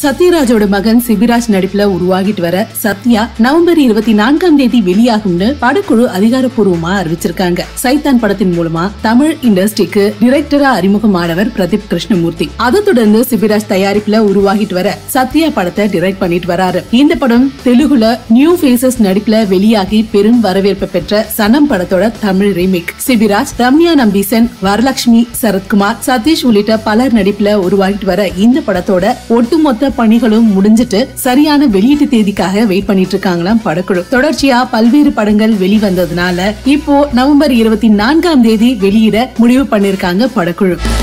சத்யராஜோட மகன் சிபிராஜ் நடிப்புல உருவாகிட்டு வர சத்யா நவம்பர் இருபத்தி நான்காம் தேதி வெளியாகும்னு படக்குழு அதிகாரப்பூர்வமா அறிவிச்சிருக்காங்க சைத்தான் படத்தின் மூலமா தமிழ் இண்டஸ்ட்ரிக்கு டிரெக்டரா அறிமுகமானவர் பிரதீப் கிருஷ்ணமூர்த்தி அதை தொடர்ந்து சிபிராஜ் தயாரிப்புல உருவாகிட்டு வர சத்யா படத்தை டிரெக்ட் பண்ணிட்டு வராரு இந்த படம் தெலுங்குல நியூ ஃபேசஸ் நடிப்புல வெளியாகி பெரும் வரவேற்பு பெற்ற சனம் படத்தோட தமிழ் ரீமேக் சிபிராஜ் ரம்யா நம்பீசன் வரலட்சுமி சரத்குமார் சதீஷ் உள்ளிட்ட பலர் நடிப்புல உருவாகிட்டு வர இந்த படத்தோட ஒட்டுமொத்த பணிகளும் முடிஞ்சிட்டு சரியான வெளியீட்டு தேதிக்காக வெயிட் பண்ணிட்டு இருக்காங்களாம் படக்குழு தொடர்ச்சியா பல்வேறு படங்கள் வெளிவந்ததுனால இப்போ நவம்பர் இருபத்தி நான்காம் தேதி வெளியிட முடிவு பண்ணிருக்காங்க படக்குழு